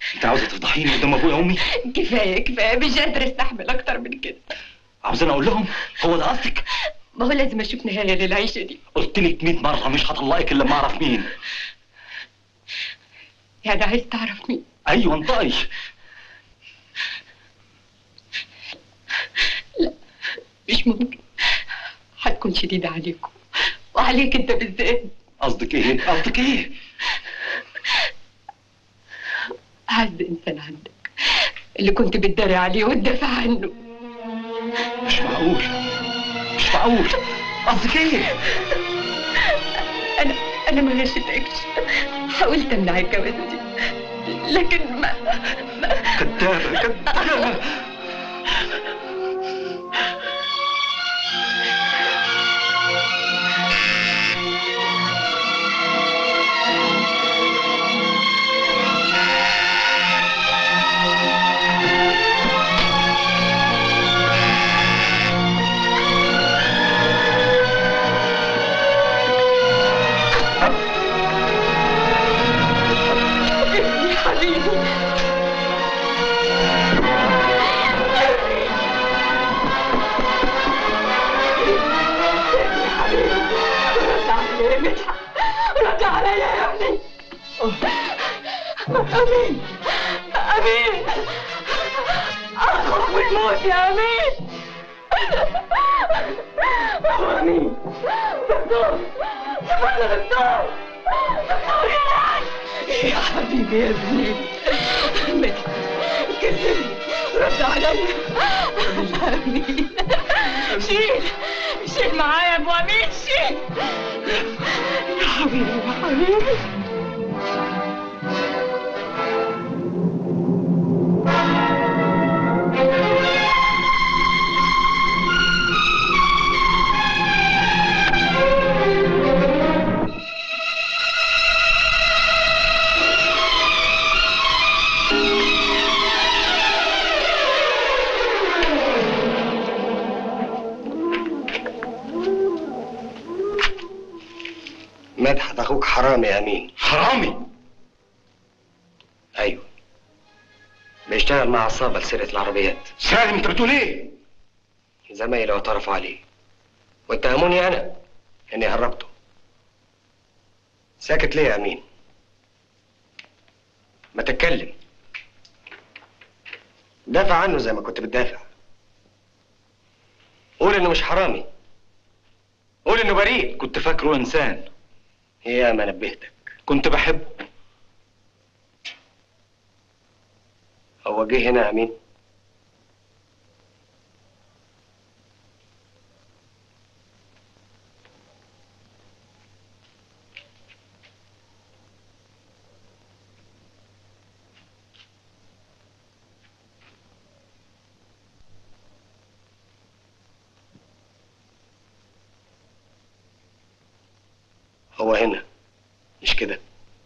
انت عاوزه تفضحيني قدام ابويا وامي كفايه كفايه مش قادره استحمل اكتر من كده عاوزاني اقول لهم هو ده قصدك ما هو لازم اشوف نهايه للعيشه دي قلت لك 100 مره مش هطلقك الا لما اعرف مين يعني عايز تعرف مين ايوه انطقي مش ممكن هتكون شديده عليكم وعليك انت بالذات قصدك ايه قصدك ايه اعز انسان عندك اللي كنت بتداري عليه وتدافع عنه مش معقول مش معقول قصدك ايه انا انا ما غشيتكش حاولت امنع الجواز دي لكن ما كدابه كدابه يا حبيبي رد عليا يا ابني امين امين اخوك بتموت يا امين امين دكتور دكتور دكتور يا حبيبي يا ابني مدحت كلمني رد عليا امين شيل شيل معايا يا ابو امين شيل يا حبيبي يا حبيبي مدحت اخوك حرامي يا امين حرامي ايوه بيشتغل مع عصابه لسرقه العربيات سالم انت بتقول ايه زمايله اعترفوا عليه واتهموني انا اني هربته ساكت ليه يا امين ما تتكلم دافع عنه زي ما كنت بتدافع قول انه مش حرامي قول انه بريء كنت فاكره انسان يا ما نبهتك كنت بحبه هو جه هنا يا امين هو هنا مش كده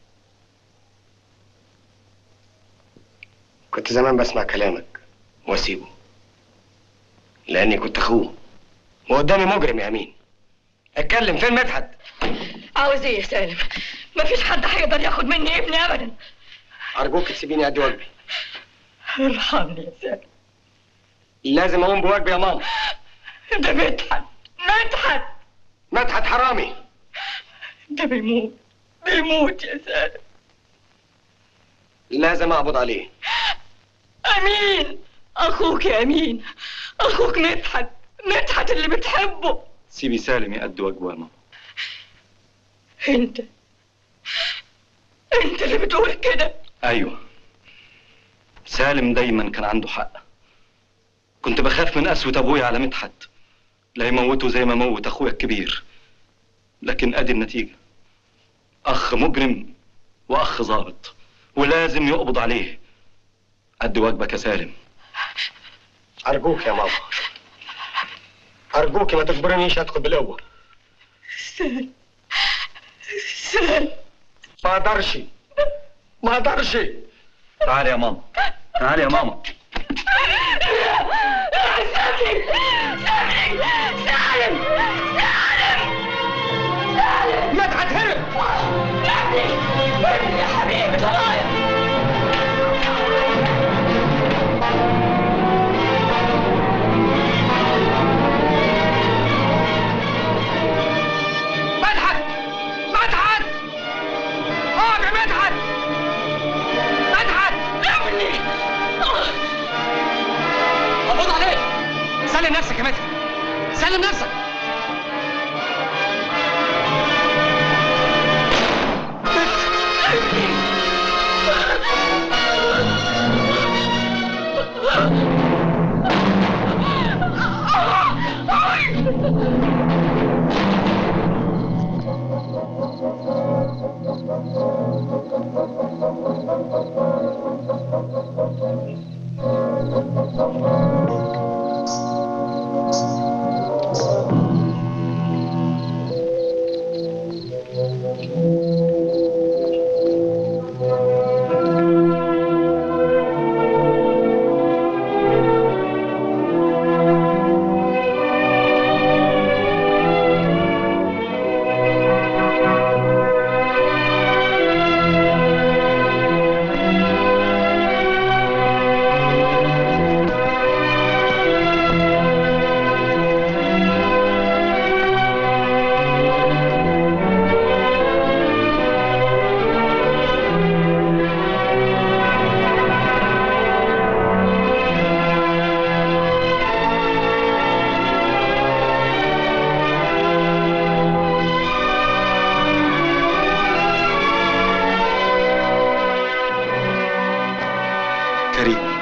كنت زمان بسمع كلامك واسيبه لاني كنت اخوه وقدامي مجرم يا امين اتكلم فين مدحت عاوز ايه يا سالم مفيش حد هيقدر ياخد مني ابني ابدا ارجوك تسيبيني ادي واجبي ارحمني يا سالم لازم اقوم بواجبي يا ماما ده مدحت مدحت مدحت حرامي ده بيموت بيموت يا سالم لازم اقبض عليه امين اخوك يا امين اخوك مدحت مدحت اللي بتحبه سيبي سالم يأدي واجبه يا ماما انت انت اللي بتقول كده ايوه سالم دايما كان عنده حق كنت بخاف من قسوة ابويا على مدحت لا يموته زي ما موت اخويا الكبير لكن ادي النتيجة اخ مجرم واخ ظابط ولازم يقبض عليه ادي واجبك يا سالم ارجوك يا ماما ارجوك ما تجبرنيش ادخل بالقوه سالم سالم ما اقدرش ما اقدرش تعالي يا ماما تعالي يا ماما سالم سالم سالم سالم مدحت هرب ابني ابني يا حبيبي طلايا سلم نفسك يا مدحت سلم نفسك كريم